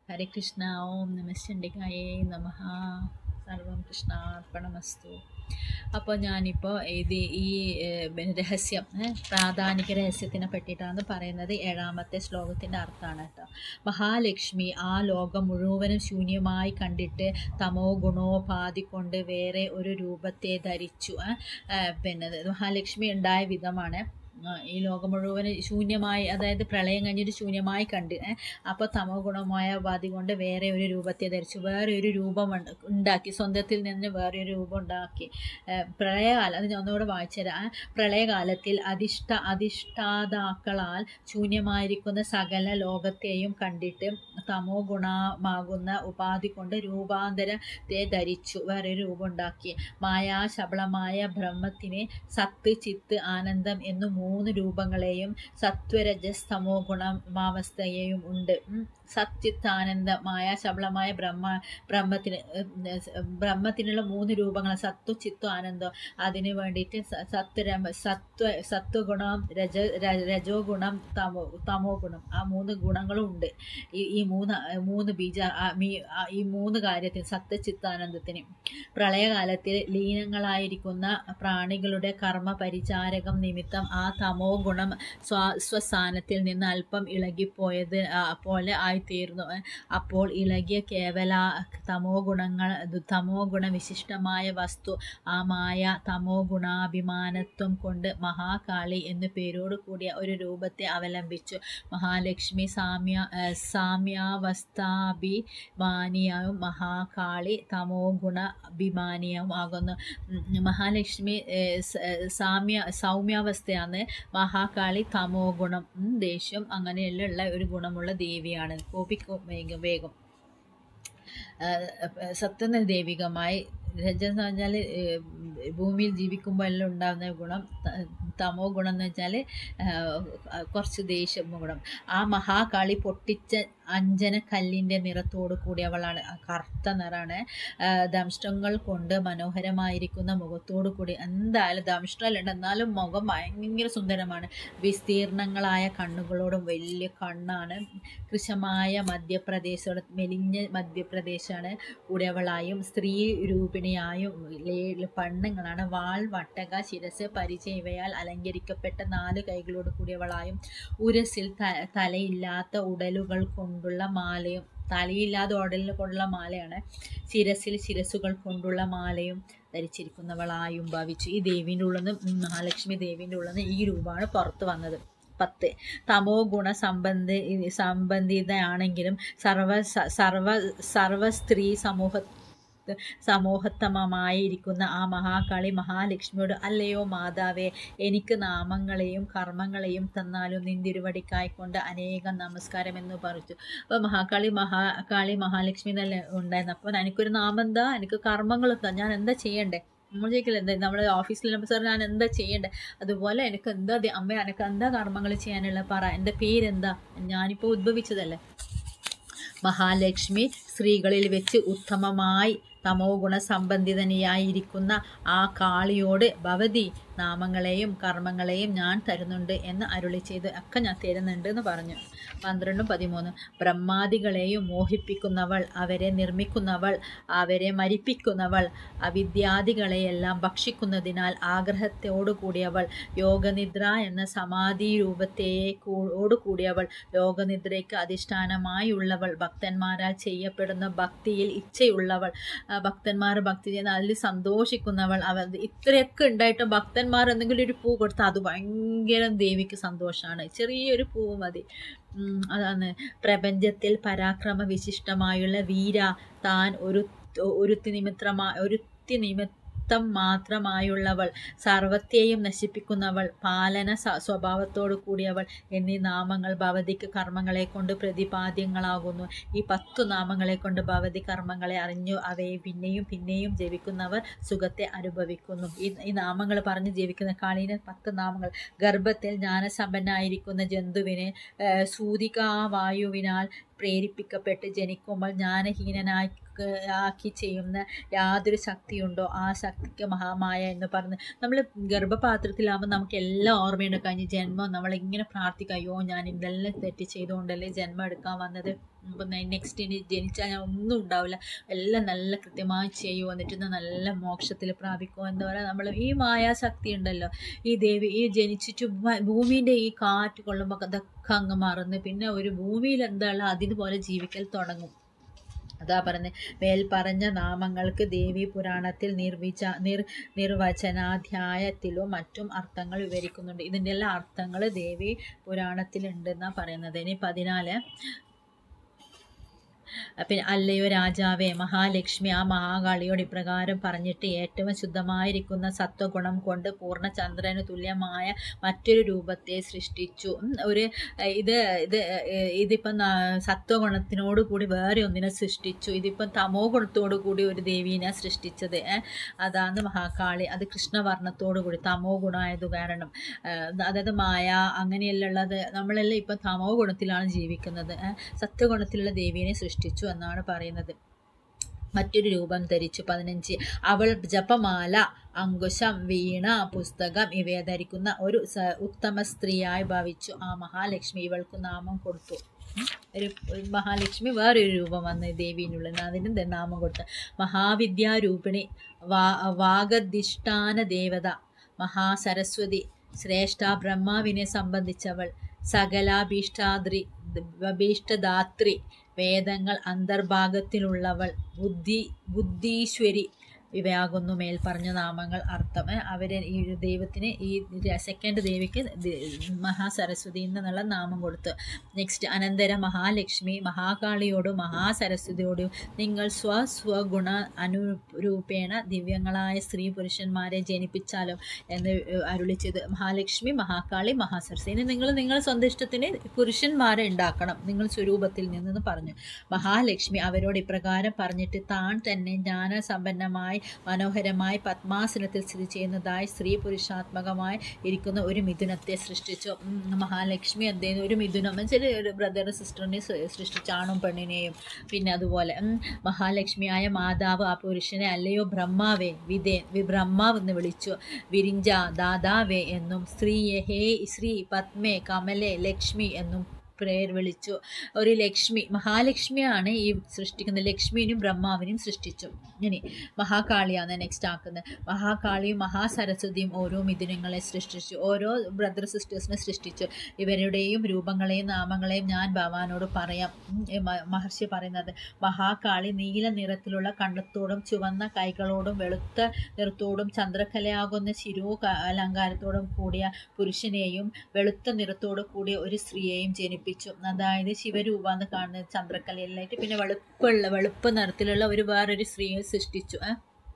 ഹരേ കൃഷ്ണ ഓം നമശ്ചണ്ഡികായേ നമ സർവം കൃഷ്ണാർപ്പണമസ്തു അപ്പോൾ ഞാനിപ്പോൾ ഇത് ഈ ഏഹ്, പിന്നെ രഹസ്യം ഏഹ്, പ്രാധാനിക രഹസ്യത്തിനെ പറ്റിയിട്ടാണ് പറയുന്നത് ഏഴാമത്തെ ശ്ലോകത്തിൻ്റെ അർത്ഥമാണ് കേട്ടോ മഹാലക്ഷ്മി ആ ലോകം മുഴുവനും ശൂന്യമായി കണ്ടിട്ട് തമോ ഗുണോപാധി കൊണ്ട് വേറെ ഒരു രൂപത്തെ ധരിച്ചു ഏഹ്, ഏഹ്, പിന്നെ ഇത് മഹാലക്ഷ്മി ഉണ്ടായ വിധമാണ് ആ, ഈ ലോകം മുഴുവനും ശൂന്യമായി അതായത് പ്രളയം കഴിഞ്ഞിട്ട് ശൂന്യമായി കണ്ട് ഏ, അപ്പോൾ തമോ ഗുണമായ ഉപാധി കൊണ്ട് വേറെ ഒരു രൂപത്തെ ധരിച്ചു വേറെ ഒരു രൂപം ഉണ്ട്- ഉണ്ടാക്കി സ്വന്തത്തിൽ നിന്ന് വേറെ ഒരു രൂപം ഉണ്ടാക്കി ഏ, പ്രളയകാലം അത് ഞാൻ ഒന്നുകൂടെ വായിച്ചുതരാം ആ, പ്രളയകാലത്തിൽ അധിഷ്ഠ അധിഷ്ഠാതാക്കളാൽ ശൂന്യമായിരിക്കുന്ന സകല ലോകത്തെയും കണ്ടിട്ട് തമോ ഗുണമാകുന്ന ഉപാധി കൊണ്ട് രൂപാന്തരത്തെ ധരിച്ചു വേറെ ഒരു രൂപം ഉണ്ടാക്കി മായാശബളമായ ബ്രഹ്മത്തിനെ സത്ത് ചിത്ത് ആനന്ദം എന്നു മൂന്ന് രൂപങ്ങളെയും സത്വരജസ് തമോ ഗുണമാവസ്ഥയെയും ഉണ്ട് ഉം. സച്ചിത്ത് ആനന്ദം മായാശബളമായ ബ്രഹ്മ ബ്രഹ്മത്തിന് ഉം, ഉം, ബ്രഹ്മത്തിനുള്ള മൂന്ന് രൂപങ്ങൾ സത്വ ചിത്തു ആനന്ദം അതിന് വേണ്ടിയിട്ട് സ- സത്വരമ സത്വ സത്വഗുണം രജ ര- രജോ ഗുണം തമോ തമോ ഗുണം ആ മൂന്ന് ഗുണങ്ങളും ഉണ്ട് ഈ ഈ മൂന്ന് മൂന്ന് ബീജ ആ മീ- ആ ഈ മൂന്ന് കാര്യത്തിന് സത്യചിത്താനന്ദത്തിന് പ്രളയകാലത്തിൽ ലീനങ്ങളായിരിക്കുന്ന പ്രാണികളുടെ കർമ്മ പരിചാരകം നിമിത്തം ആ തമോ ഗുണം സ്വ സ്വസ്ഥാനത്തിൽ നിന്ന് അല്പം ഇളകിപ്പോയത് ആ, പോലെ ആയിത്തീർന്നു ഏ, അപ്പോൾ ഇളകിയ കേവല തമോ ഗുണങ്ങൾ തമോ ഗുണവിശിഷ്ടമായ വസ്തു ആ മായ തമോ ഗുണാഭിമാനത്വം കൊണ്ട് മഹാകാളി എന്നു പേരോട് കൂടിയ ഒരു രൂപത്തെ അവലംബിച്ചു മഹാലക്ഷ്മി സാമ്യ ഏ, സാമ്യാവസ്ഥാഭിമാനിയായും മഹാകാളി തമോ ഗുണഭിമാനിയായും ആകുന്നു ഉം, മഹാലക്ഷ്മി ഏ, സ- ഏ, സാമ്യ സൗമ്യാവസ്ഥയാണ് മഹാകാളി തമോ ഗുണം ഉം, ദേഷ്യം അങ്ങനെയുള്ള ഒരു ഗുണമുള്ള ദേവിയാണ് കോപിക്കും വേഗം വേഗം സത്വന ദൈവികമായി രജ എന്ന് പറഞ്ഞാൽ ഭൂമിയിൽ ജീവിക്കുമ്പോൾ എല്ലാം ഉണ്ടാകുന്ന ഗുണം ത- തമോ ഗുണം എന്ന് വെച്ചാൽ കുറച്ച് ദേഷ്യം ഗുണം ആ മഹാകാളി പൊട്ടിച്ച അഞ്ജന കല്ലിൻ്റെ നിറത്തോട് കൂടിയവളാണ് ആ കറുത്ത നിറാണ് ദംഷ്ടങ്ങൾ കൊണ്ട് മനോഹരമായിരിക്കുന്ന മുഖത്തോട് കൂടി എന്തായാലും ദംഷ്ടമല്ല എന്നാലും മുഖം ഭയങ്കര സുന്ദരമാണ് വിസ്തീർണങ്ങളായ കണ്ണുകളോടും വലിയ കണ്ണാണ് കൃശമായ മധ്യപ്രദേശോട് മെലിഞ്ഞ മധ്യപ്രദേശാണ് കൂടിയവളായും സ്ത്രീ രൂപിണിയായും ലേ- പെണ്ണുങ്ങളാണ് വാൾ വട്ടക ശിരസ് പരിചയ ഇവയാൽ അലങ്കരിക്കപ്പെട്ട നാല് കൈകളോട് കൂടിയവളായും ഉരസിൽ ത തലയില്ലാത്ത ഉടലുകൾ കൊണ്ടുള്ള മാലയും തലയില്ലാതെ ഉടലിൽ കൊണ്ടുള്ള മാലയാണ് ശിരസിൽ ശിരസുകൾ കൊണ്ടുള്ള മാലയും ധരിച്ചിരിക്കുന്നവളായും ഭാവിച്ചു ഈ ദേവീൻ്റെ ഉള്ളിൽ നിന്ന് മഹാലക്ഷ്മി ദേവീൻ്റെ ഉള്ളിൽ നിന്ന് ഈ രൂപമാണ് പുറത്ത് വന്നത് പത്ത് തമോ ഗുണ സംബന്ധി സംബന്ധിതയാണെങ്കിലും സർവ സ- സർവ സർവ സ്ത്രീ സമൂഹ സമൂഹത്തമമായിരിക്കുന്ന ആ മഹാകാളി മഹാലക്ഷ്മിയോട് അല്ലയോ മാതാവേ എനിക്ക് നാമങ്ങളെയും കർമ്മങ്ങളെയും തന്നാലും നിന്തിരുവടിക്കായിക്കൊണ്ട് അനേകം നമസ്കാരം എന്ന് പറഞ്ഞു അപ്പോൾ മഹാകാളി മഹാകാളി മഹാലക്ഷ്മി എന്നല്ലേ ഉണ്ടായിരുന്നു അപ്പോൾ എനിക്കൊരു നാമം എന്താ എനിക്ക് കർമ്മങ്ങൾ എന്താ ഞാൻ എന്താ ചെയ്യണ്ടേ നമ്മൾ ചോദിക്കില്ല എന്താ നമ്മുടെ ഓഫീസിൽ സാർ ഞാൻ എന്താ ചെയ്യണ്ടേ അതുപോലെ എനിക്ക് എന്താ ദേ- അമ്മ എനിക്ക് എന്താ കർമ്മങ്ങൾ ചെയ്യാനുള്ള പറ എൻ്റെ പേരെന്താ ഞാനിപ്പോൾ ഉദ്ഭവിച്ചതല്ലേ മഹാലക്ഷ്മി സ്ത്രീകളിൽ വെച്ച് ഉത്തമമായി തമോ ഗുണ സംബന്ധിതനിയായിരിക്കുന്ന ആ കാളിയോട് ഭവതി നാമങ്ങളെയും കർമ്മങ്ങളെയും ഞാൻ തരുന്നുണ്ട് എന്ന് അരുളി ചെയ്ത് ഒക്കെ ഞാൻ തരുന്നുണ്ട് എന്ന് പറഞ്ഞു പന്ത്രണ്ടും പതിമൂന്നും ബ്രഹ്മാദികളെയും മോഹിപ്പിക്കുന്നവൾ അവരെ നിർമ്മിക്കുന്നവൾ അവരെ മരിപ്പിക്കുന്നവൾ അവിദ്യാദികളെയെല്ലാം ഭക്ഷിക്കുന്നതിനാൽ ആഗ്രഹത്തോടു കൂടിയവൾ യോഗനിദ്ര എന്ന സമാധി രൂപത്തെ ഓടു കൂടിയവൾ യോഗനിദ്രയ്ക്ക് അധിഷ്ഠാനമായുള്ളവൾ ഭക്തന്മാരാൽ ചെയ്യപ്പെടുന്ന ഭക്തിയിൽ ഇച്ഛയുള്ളവൾ ആ, ഭക്തന്മാർ ഭക്തി ചെയ്യുന്ന അതിൽ സന്തോഷിക്കുന്നവൾ അവ ഇത്രയൊക്കെ ഉണ്ടായിട്ട് ഭക്തന്മാർ എന്തെങ്കിലും ഒരു പൂ കൊടുത്താൽ അത് ഭയങ്കര ദേവിക്ക് സന്തോഷമാണ് ചെറിയൊരു പൂവ് മതി ഉം, അതാണ് പ്രപഞ്ചത്തിൽ പരാക്രമ വിശിഷ്ടമായുള്ള വീര താൻ ഒരു ഒരുത്തി നിമിത്രമാ ഒരുത്തി നിമിത്തം മാത്രമായുള്ളവൾ സർവത്തെയും നശിപ്പിക്കുന്നവൾ പാലന സ- സ്വഭാവത്തോടു കൂടിയവൾ എന്നീ നാമങ്ങൾ ഭവതിക്ക് കർമ്മങ്ങളെ കൊണ്ട് പ്രതിപാദ്യങ്ങളാകുന്നു ഈ പത്തു നാമങ്ങളെ കൊണ്ട് ഭവതി കർമ്മങ്ങളെ അറിഞ്ഞു അവയെ പിന്നെയും പിന്നെയും ജപിക്കുന്നവർ സുഖത്തെ അനുഭവിക്കുന്നു ഈ ഈ നാമങ്ങൾ പറഞ്ഞ് ജീവിക്കുന്ന കാളീന പത്ത് നാമങ്ങൾ ഗർഭത്തിൽ ജ്ഞാനസമ്പന്നായിരിക്കുന്ന ജന്തുവിന് ഏഹ്, സൂതികാവായുവിനാൽ പ്രേരിപ്പിക്കപ്പെട്ട് ജനിക്കുമ്പോൾ ജ്ഞാനഹീനനായി ആക്കി ചെയ്യുന്ന യാതൊരു ശക്തിയുണ്ടോ ആ ശക്തിക്ക് മഹാമായ എന്ന് പറഞ്ഞ് നമ്മൾ ഗർഭപാത്രത്തിലാകുമ്പോൾ നമുക്ക് എല്ലാം ഓർമ്മയുണ്ട് കഴിഞ്ഞ ജന്മം നമ്മളിങ്ങനെ പ്രാർത്ഥിക്കുക അയ്യോ ഞാൻ ഇതെല്ലാം തെറ്റ് ചെയ്തുകൊണ്ടല്ലേ ജന്മം എടുക്കാൻ വന്നത് അപ്പം നെക്സ്റ്റ് ഇനി ജനിച്ചാൽ ഞാൻ ഒന്നും ഉണ്ടാവില്ല എല്ലാം നല്ല കൃത്യമായി ചെയ്യും എന്നിട്ട് ഞാൻ നല്ല മോക്ഷത്തിൽ പ്രാപിക്കും എന്താ പറയുക നമ്മൾ ഈ മായാശക്തി ഉണ്ടല്ലോ ഈ ദേവി ഈ ജനിച്ചിട്ട് ഭ- ഭൂമിൻ്റെ ഈ കാറ്റ് കൊള്ളുമ്പോൾ അതൊക്കെ അങ്ങ് മറന്ന് പിന്നെ ഒരു ഭൂമിയിൽ എന്താണ് അതിനുപോലെ ജീവിക്കൽ തുടങ്ങും അതാ പറഞ്ഞത് മേൽ പറഞ്ഞ നാമങ്ങൾക്ക് ദേവി പുരാണത്തിൽ നിർവിച നിർ നിർവചനാധ്യായത്തിലും മറ്റും അർത്ഥങ്ങൾ വിവരിക്കുന്നുണ്ട് ഇതിൻ്റെ എല്ലാ അർത്ഥങ്ങൾ ദേവി പുരാണത്തിലുണ്ടെന്നാണ് പറയുന്നത് ഇനി പതിനാല് പിന്നെ അല്ലയോ രാജാവേ മഹാലക്ഷ്മി ആ മഹാകാളിയോട് ഇപ്രകാരം പറഞ്ഞിട്ട് ഏറ്റവും ശുദ്ധമായിരിക്കുന്ന സത്വഗുണം കൊണ്ട് പൂർണ്ണചന്ദ്രന് തുല്യമായ മറ്റൊരു രൂപത്തെ സൃഷ്ടിച്ചു ഉം, ഒരു ഏഹ്, ഇത് ഇത് ഏഹ്, ഇതിപ്പം ന- സത്വഗുണത്തിനോട് കൂടി വേറെ ഒന്നിനെ സൃഷ്ടിച്ചു ഇതിപ്പം തമോ ഗുണത്തോടു കൂടി ഒരു ദേവീനെ സൃഷ്ടിച്ചത് ഏഹ്. അതാണ് മഹാകാളി അത് കൃഷ്ണവർണ്ണത്തോടു കൂടി തമോ ഗുണമായത് കാരണം ഏഹ്, അതായത് മായ അങ്ങനെയെല്ലാം ഉള്ളത് നമ്മളെല്ലാം ഇപ്പം തമോ ഗുണത്തിലാണ് ജീവിക്കുന്നത് ഏഹ്. സത്വഗുണത്തിലുള്ള ദേവീനെ സൃഷ്ടിച്ചു എന്നാണ് പറയുന്നത് മറ്റൊരു രൂപം ധരിച്ചു പതിനഞ്ച് അവൾ ജപമാല അങ്കുശം വീണ പുസ്തകം ഇവയെ ധരിക്കുന്ന ഒരു സ- ഉത്തമ സ്ത്രീയായി ഭാവിച്ചു ആ മഹാലക്ഷ്മി ഇവൾക്ക് നാമം കൊടുത്തു ഉം. ഒരു ഒരു മഹാലക്ഷ്മി വേറൊരു രൂപം വന്ന് ദേവീനുള്ളിൽ അതിനും ദേ നാമം കൊടുത്തു മഹാവിദ്യാരൂപിണി വാ വാഗധിഷ്ഠാന ദേവത മഹാസരസ്വതി ശ്രേഷ്ഠ ബ്രഹ്മാവിനെ സംബന്ധിച്ചവൾ സകലാഭീഷ്ടാദ്രി അഭീഷ്ടദാത്രി വേദങ്ങൾ അന്തർഭാഗത്തിലുള്ളവൾ ബുദ്ധി ബുദ്ധീശ്വരി ഇവയാകുന്നു മേൽ പറഞ്ഞ നാമങ്ങൾ അർത്ഥം ഏ, അവര് ഈ ഒരു ദൈവത്തിന് ഈ സെക്കൻഡ് ദേവിക്ക് ദ- മഹാസരസ്വതി എന്നുള്ള നാമം കൊടുത്തു നെക്സ്റ്റ് അനന്തര മഹാലക്ഷ്മി മഹാകാളിയോടും മഹാസരസ്വതിയോടും നിങ്ങൾ സ്വ സ്വഗുണ അനുരൂപേണ ദിവ്യങ്ങളായ സ്ത്രീ പുരുഷന്മാരെ ജനിപ്പിച്ചാലും എന്ന് അരുളിച്ചത് മഹാലക്ഷ്മി മഹാകാളി മഹാസരസ്വതി ഇനി നിങ്ങൾ നിങ്ങളുടെ സ്വന്തം ഇഷ്ടത്തിന് പുരുഷന്മാരെ ഉണ്ടാക്കണം നിങ്ങൾ സ്വരൂപത്തിൽ നിന്നെന്ന് പറഞ്ഞു മഹാലക്ഷ്മി അവരോട് ഇപ്രകാരം പറഞ്ഞിട്ട് താൻ തന്നെ ജ്ഞാനസമ്പന്നമായി മനോഹരമായി പത്മാസനത്തിൽ സ്ഥിതി ചെയ്യുന്നതായി സ്ത്രീ പുരുഷാത്മകമായി ഇരിക്കുന്ന ഒരു മിഥുനത്തെ സൃഷ്ടിച്ചു ഉം, മഹാലക്ഷ്മി എന്തേലും ഒരു മിഥുനം വെച്ചാൽ ഒരു ബ്രദർ സിസ്റ്ററിനെ സൃഷ്ടിച്ചു ആണും പെണ്ണിനെയും പിന്നെ അതുപോലെ ഉം, മഹാലക്ഷ്മിയായ മാതാവ് ആ പുരുഷനെ അല്ലയോ ബ്രഹ്മാവേ വിദേ വി ബ്രഹ്മാവ് എന്ന് വിളിച്ചു വിരിഞ്ച ദാദാവേ എന്നും സ്ത്രീയെ ഹേ ശ്രീ പത്മേ കമലെ ലക്ഷ്മി എന്നും പേർ വിളിച്ചു ഒരു ലക്ഷ്മി മഹാലക്ഷ്മിയാണ് ഈ സൃഷ്ടിക്കുന്നത് ലക്ഷ്മിനും ബ്രഹ്മാവിനും സൃഷ്ടിച്ചു ഇനി മഹാകാളിയാണ് നെക്സ്റ്റ് ആക്കുന്നത് മഹാകാളിയും മഹാസരസ്വതിയും ഓരോ മിഥുനങ്ങളെ സൃഷ്ടിച്ചു ഓരോ ബ്രദർ സിസ്റ്റേഴ്സിനെ സൃഷ്ടിച്ചു ഇവരുടെയും രൂപങ്ങളെയും നാമങ്ങളെയും ഞാൻ ഭഗവാനോട് പറയാം ഉം, ഈ മ- മഹർഷി പറയുന്നത് മഹാകാളി നീല നിറത്തിലുള്ള കണ്ണത്തോടും ചുവന്ന കൈകളോടും വെളുത്ത നിറത്തോടും ചന്ദ്രകലയാകുന്ന ശിരോ ക- അലങ്കാരത്തോടും കൂടിയ പുരുഷനെയും വെളുത്ത നിറത്തോടു കൂടിയ ഒരു സ്ത്രീയെയും ജനിപ്പിച്ചു അതായത് ശിവരൂപാന്ന് കാണുന്നത് ചന്ദ്രകലയിലായിട്ട് പിന്നെ വെളുപ്പുള്ള വെളുപ്പ് നിറത്തിലുള്ള ഒരു വേറൊരു സ്ത്രീയെ സൃഷ്ടിച്ചു ഏ?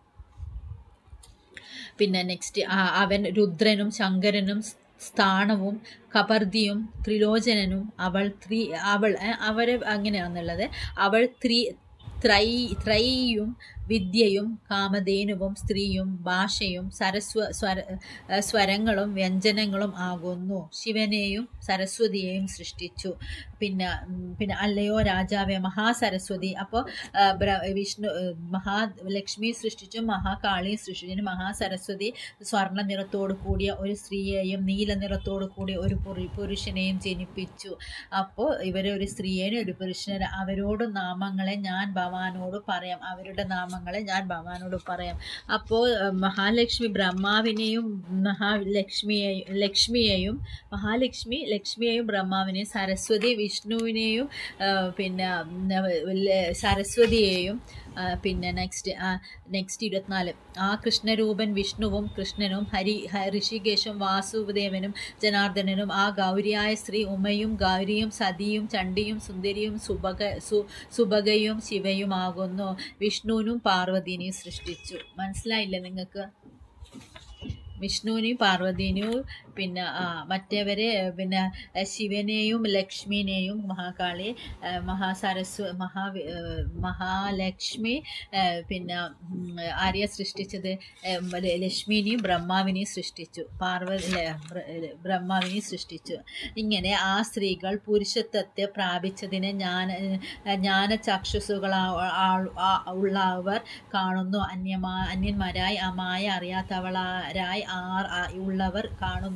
പിന്നെ നെക്സ്റ്റ് അവൻ രുദ്രനും ശങ്കരനും സ്- സ്ഥാണവും കപർദിയും ത്രിലോചനനും അവൾ ത്രി അവൾ ഏ, അവര് അങ്ങനെയാണെന്നുള്ളത് അവൾ ത്രി ത്രൈ ത്രൈയും വിദ്യയും കാമധേനുവും സ്ത്രീയും ഭാഷയും സരസ്വ സ്വര ഏ, സ്വരങ്ങളും വ്യഞ്ജനങ്ങളും ആകുന്നു ശിവനെയും സരസ്വതിയെയും സൃഷ്ടിച്ചു പിന്നെ ഉം, പിന്നെ അല്ലയോ രാജാവേ മഹാസരസ്വതി അപ്പോൾ വിഷ്ണു ഏ, മഹാലക്ഷ്മി സൃഷ്ടിച്ചു മഹാകാളിയും സൃഷ്ടിച്ചു ഇനി മഹാസരസ്വതി സ്വർണ്ണ നിറത്തോടു കൂടിയ ഒരു സ്ത്രീയെയും നീല നിറത്തോടു കൂടിയ ഒരു പുരു- പുരുഷനെയും ജനിപ്പിച്ചു അപ്പോൾ ഇവരെ ഒരു സ്ത്രീയേനെ ഒരു പുരുഷനെ അവരോട് നാമങ്ങളെ ഞാൻ ഭവാനോട് പറയാം അവരുടെ നാമങ്ങളെ ഞാൻ ഭവാനോട് പറയാം അപ്പോൾ ഏഹ്, മഹാലക്ഷ്മി ബ്രഹ്മാവിനെയും മഹാലക്ഷ്മിയെയും ലക്ഷ്മിയെയും മഹാലക്ഷ്മി ലക്ഷ്മിയെയും ബ്രഹ്മാവിനെയും സരസ്വതി വിഷ്ണുവിനെയും ഏഹ്, പിന്നെ ഉം, ല- സരസ്വതിയെയും ആ, പിന്നെ നെക്സ്റ്റ് നെക്സ്റ്റ് ഇരുപത്തിനാല് ആ കൃഷ്ണരൂപൻ വിഷ്ണുവും കൃഷ്ണനും ഹരി ഹ- ഋഷികേശും വാസുദേവനും ജനാർദ്ദനനും ആ ഗൗരിയായ സ്ത്രീ ഉമയും ഗൗരിയും സതിയും ചണ്ഡിയും സുന്ദരിയും സുഭഗ സു സുഭഗയും ശിവയുമാകുന്നു വിഷ്ണുവിനും പാർവതിനെയും സൃഷ്ടിച്ചു മനസ്സിലായില്ലേ നിങ്ങൾക്ക് വിഷ്ണുവിനെയും പാർവതിനെയും പിന്നെ ആ, മറ്റേവരെ പിന്നെ ആ, ശിവനെയും ലക്ഷ്മിനെയും മഹാകാളി ആ, മഹാസരസ്വ മഹാ ആ, മഹാലക്ഷ്മി ആ, പിന്നെ ഉം, ആര്യ സൃഷ്ടിച്ചത് ആ, ല- ലക്ഷ്മിനെയും ബ്രഹ്മാവിനെയും സൃഷ്ടിച്ചു പാർവതി ല- ബ്ര- ബ്രഹ്മാവിനെയും സൃഷ്ടിച്ചു ഇങ്ങനെ ആ സ്ത്രീകൾ പുരുഷത്വത്തെ പ്രാപിച്ചതിനെ ജ്ഞാന ജ്ഞാനചക്ഷുസുകളാ ആ- ആ- ഉള്ളവർ കാണുന്നു അന്യമാ അന്യന്മാരായി അമായ അറിയാത്തവളാരായി ആർ ആ- ഉള്ളവർ കാണുന്നില്ല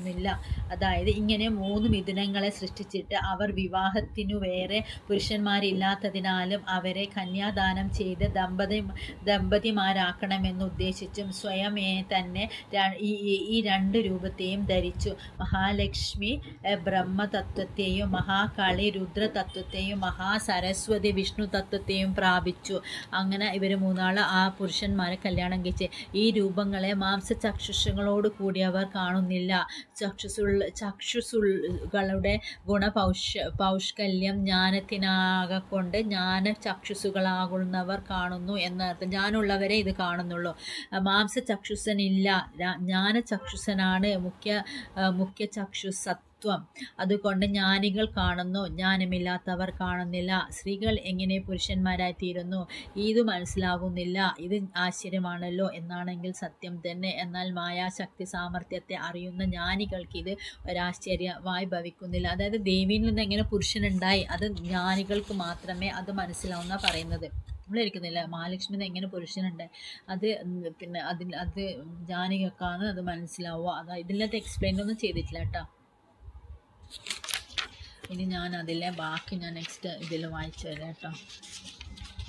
മനസ്സിലാവുന്നില്ല അതായത് ഇങ്ങനെ മൂന്ന് മിഥുനങ്ങളെ സൃഷ്ടിച്ചിട്ട് അവർ വിവാഹത്തിനു വേറെ പുരുഷന്മാരില്ലാത്തതിനാലും അവരെ കന്യാദാനം ചെയ്ത് ദമ്പതി ദമ്പതിമാരാക്കണമെന്ന് ഉദ്ദേശിച്ചും സ്വയമേ തന്നെ ര- ഈ ഈ- ഈ രണ്ട് രൂപത്തെയും ധരിച്ചു മഹാലക്ഷ്മി എഹ്, ബ്രഹ്മതത്വത്തെയും മഹാകാളി രുദ്രതത്വത്തെയും മഹാസരസ്വതി വിഷ്ണു തത്വത്തെയും പ്രാപിച്ചു അങ്ങനെ ഇവർ മൂന്നാള് ആ പുരുഷന്മാരെ കല്യാണം കഴിച്ച് ഈ രൂപങ്ങളെ മാംസചക്ഷുഷങ്ങളോട് കൂടി അവർ കാണുന്നില്ല ചക്ഷുസുൾ ചക്ഷുസുകളുടെ ഗുണപൗഷ പൗഷ്കല്യം ജ്ഞാനത്തിനാകൊണ്ട് ജ്ഞാന ചക്ഷുസുകളാകുന്നവർ കാണുന്നു എന്നർത്ഥം ജ്ഞാനമുള്ളവരെ ഇത് കാണുന്നുള്ളൂ മാംസചക്ഷുസനില്ല ര- ജ്ഞാനചക്ഷുസനാണ് മുഖ്യ ആ, മുഖ്യ ചക്ഷുസത്വം അതുകൊണ്ട് ജ്ഞാനികൾ കാണുന്നു ജ്ഞാനമില്ലാത്തവർ കാണുന്നില്ല സ്ത്രീകൾ എങ്ങനെ പുരുഷന്മാരായി തീരുന്നു ഇത് മനസ്സിലാകുന്നില്ല ഇത് ആശ്ചര്യമാണല്ലോ എന്നാണെങ്കിൽ സത്യം തന്നെ എന്നാൽ മായാശക്തി സാമർത്ഥ്യത്തെ അറിയുന്ന ജ്ഞാനികൾക്ക് ഇത് ഒരാശ്ചര്യമായി ഭവിക്കുന്നില്ല അതായത് ദേവിയിൽ നിന്ന് എങ്ങനെ പുരുഷനുണ്ടായി അത് ജ്ഞാനികൾക്ക് മാത്രമേ അത് മനസ്സിലാവുന്ന പറയുന്നത് നമ്മളിരിക്കുന്നില്ല മഹാലക്ഷ്മി എങ്ങനെ പുരുഷനുണ്ട് അത് ഉം പിന്നെ അതിൽ അത് ജ്ഞാനികൾക്കാണ് അത് മനസ്സിലാവുക അതാ ഇതിലത്തെ എക്സ്പ്ലെയിൻ ഒന്നും ചെയ്തിട്ടില്ല കേട്ടോ ഇനി ഞാൻ അതിലെ ബാക്കി ഞാൻ നെക്സ്റ്റ് ഇതിൽ വായിച്ചു തരാം കേട്ടോ